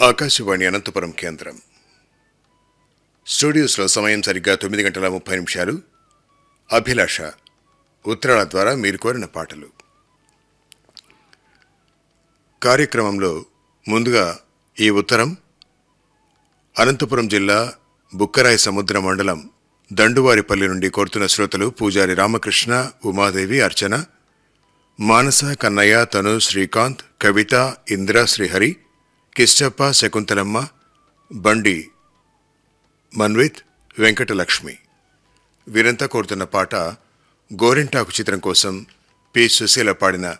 ఆకాశవాణి అనంతపురం కేంద్రం స్టూడియోస్లో సమయం సరిగ్గా తొమ్మిది గంటల ముప్పై నిమిషాలు అభిలాష ఉత్తరాల ద్వారా మీరు కోరిన పాటలు కార్యక్రమంలో ముందుగా ఈ ఉత్తరం అనంతపురం జిల్లా బుక్కరాయ సముద్ర మండలం దండువారిపల్లి నుండి కోరుతున్న శ్రోతలు పూజారి రామకృష్ణ ఉమాదేవి అర్చన మానస కన్నయ్య తను శ్రీకాంత్ కవిత ఇంద్ర శ్రీహరి కిష్టప్ప శకుంతలమ్మ బండి మన్విత్ వెంకటలక్ష్మి వీరంతా కోరుతున్న పాట గోరింటాకు చిత్రం కోసం పి సుశీల పాడిన